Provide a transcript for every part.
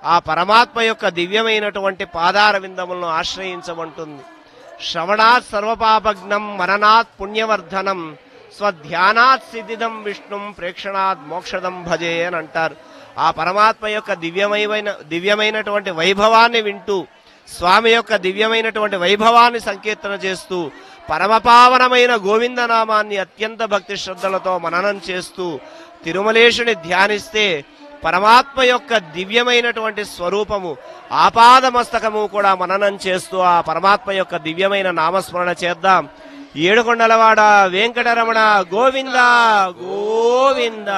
ఆ పరమాత్మ యొక్క దివ్యమైనటువంటి పాదార విందములను ఆశ్రయించమంటుంది శ్రవణాత్ సర్వపాపగ్నం మననాత్ పుణ్యవర్ధనం స్వధ్యానాత్ సిద్ధిదం విష్ణుం ప్రేక్షణాత్ మోక్షదం భజే అని అంటారు ఆ పరమాత్మ యొక్క దివ్యమైన దివ్యమైనటువంటి వైభవాన్ని వింటూ స్వామి యొక్క దివ్యమైనటువంటి వైభవాన్ని సంకీర్తన చేస్తూ పరమపావనమైన గోవిందనామాన్ని అత్యంత భక్తి శ్రద్ధలతో మననం చేస్తూ తిరుమలేశుని ధ్యానిస్తే పరమాత్మ యొక్క దివ్యమైనటువంటి స్వరూపము ఆపాదమస్తకము కూడా మననం చేస్తూ ఆ పరమాత్మ యొక్క దివ్యమైన నామస్మరణ చేద్దాం ఏడుకొండలవాడ వెంకటరమణ గోవింద గోవింద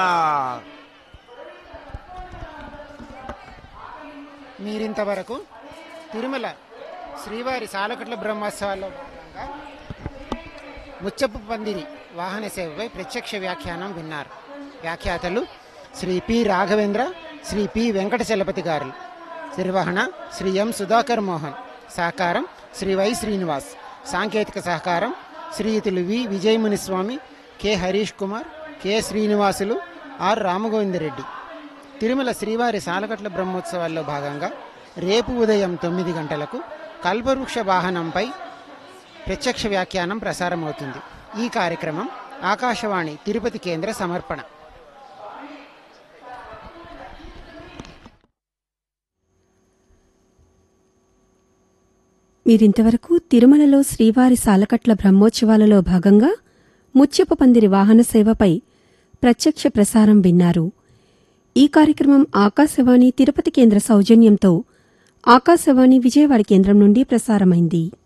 మీరింతవరకు తిరుమల శ్రీవారి సాలకట్ల బ్రహ్మోత్సవాల్లో భాగంగా ముచ్చపు పందిరి వాహన సేవపై ప్రత్యక్ష వ్యాఖ్యానం విన్నారు వ్యాఖ్యాతలు శ్రీ పి రాఘవేంద్ర శ్రీ పి వెంకట చలపతి గారు నిర్వహణ శ్రీ ఎం సుధాకర్ మోహన్ సహకారం శ్రీ వై శ్రీనివాస్ సాంకేతిక సహకారం శ్రీయుతులు V Vijayamuniswamy K Harish Kumar K Srinivasulu R Ramagovindareddy Tirumala శ్రీవారి సాలగట్ల బ్రహ్మోత్సవాల్లో భాగంగా రేపు ఉదయం తొమ్మిది గంటలకు కల్పవృక్ష వాహనంపై ప్రత్యక్ష వ్యాఖ్యానం ప్రసారమవుతుంది ఈ కార్యక్రమం ఆకాశవాణి తిరుపతి కేంద్ర సమర్పణ మీరింతవరకు తిరుమలలో శ్రీవారి సాలకట్ల బ్రహ్మోత్సవాలలో భాగంగా ముత్యపు పందిరి వాహన సేవపై ప్రత్యక్ష ప్రసారం విన్నారు ఈ కార్యక్రమం ఆకాశవాణి తిరుపతి కేంద్ర సౌజన్యంతో ఆకాశవాణి విజయవాడ కేంద్రం నుండి ప్రసారమైంది